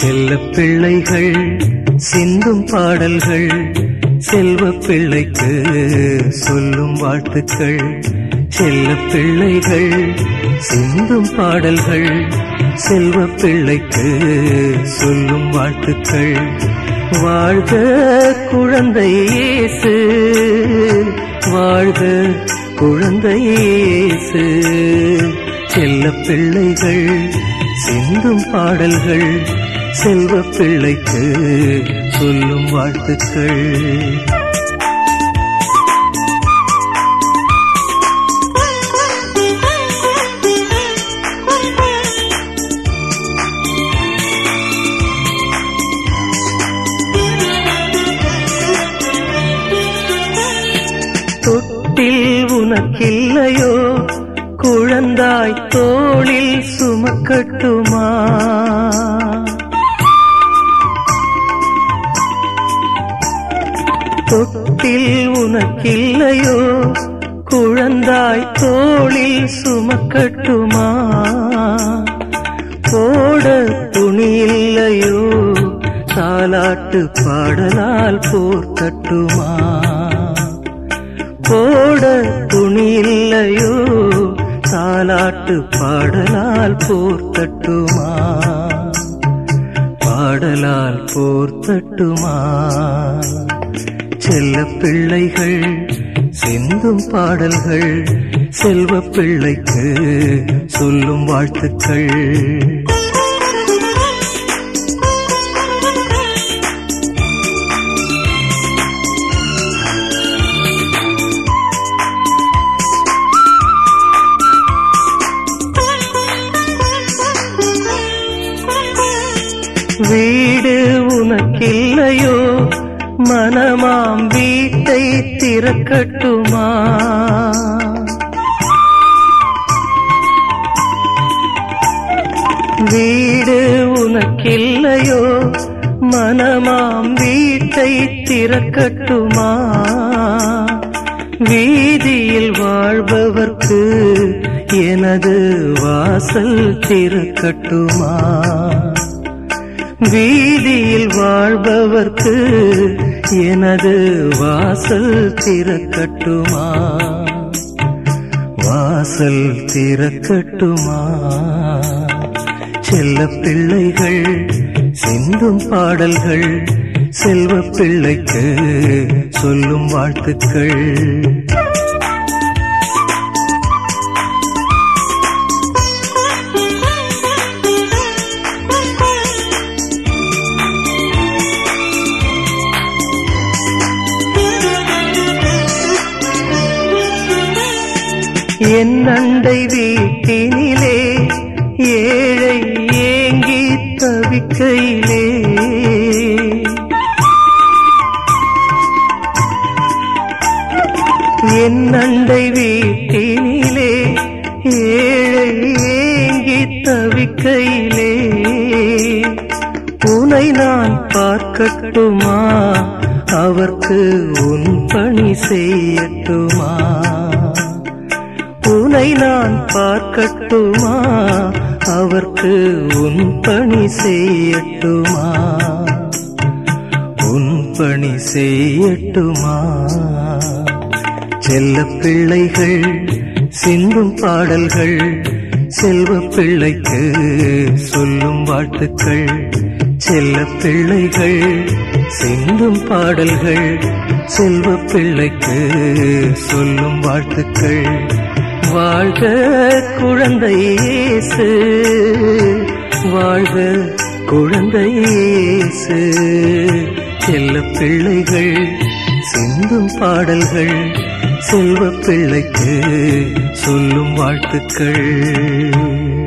செல்ல பிள்ளைகள் சிந்தும் பாடல்கள் செல்வ பிள்ளைக்கு சொல்லும் வாழ்த்துக்கள் செல்ல பிள்ளைகள் சிந்தும் பாடல்கள் செல்வ பிள்ளைக்கு சொல்லும் வாழ்த்துக்கள் வாழ்க குழந்தை இயேசு வாழ்க குழந்தை இயேசு செல்ல பிள்ளைகள் சிந்தும் பாடல்கள் செல்வ பிள்ளைக்கு சொல்லும் வாழ்த்துக்கள் தொட்டில் உனக்கில்லையோ குழந்தாய் தோளில் சுமக்கட்டுமா தொட்டில் உனக்கில்லையோ குழந்தாய் தோளில் சுமக்கட்டுமா போட துணி இல்லையோ தாலாட்டு பாடலால் போர்த்தட்டுமா போட துணி இல்லையோ தாலாட்டு பாடலால் போர்த்தட்டுமா பாடலால் போர்த்தட்டுமா செல்ல பிள்ளைகள் சிந்தும் பாடல்கள் செல்வ பிள்ளைக்கு சொல்லும் வாழ்த்துக்கள் வீடு உனக்கில்லையோ மனமாம் வீட்டை திறக்கட்டுமா வீடு உனக்கில்லையோ மனமாம் வீட்டை திறக்கட்டுமா வீதியில் வாழ்பவர்க்கு எனது வாசல் திறக்கட்டுமா வீதியில் வாழ்பவர்க்கு எனது வாசல் திறக்கட்டுமா வாசல் திறக்கட்டுமா செல்ல பிள்ளைகள் சிந்தும் பாடல்கள் செல்வ பிள்ளைக்கு சொல்லும் வாழ்த்துக்கள் என் அண்டை வீட்டினிலே ஏழை ஏங்கி தவிக்கையிலே என் அண்டை வீட்டினிலே ஏழை ஏங்கி தவிக்கையிலே உனை நான் பார்க்கட்டுமா அவர்க்கு உன் பணி செய்யட்டுமா உனை நான் பார்க்கட்டுமா அவர்க்கு உன் பணி செய்யட்டுமா உன் பணி செய்யட்டுமா செல்ல பிள்ளைகள் சிந்தும் பாடல்கள் செல்வ பிள்ளைக்கு சொல்லும் வாழ்த்துக்கள் செல்ல பிள்ளைகள் சிந்தும் பாடல்கள் செல்வ பிள்ளைக்கு சொல்லும் வாழ்த்துக்கள் வாழ்க குழந்தை இயேசு வாழ்க குழந்தை இயேசு செல்ல பிள்ளைகள் சிந்தும் பாடல்கள் செல்வ பிள்ளைக்கு சொல்லும் வாழ்த்துக்கள்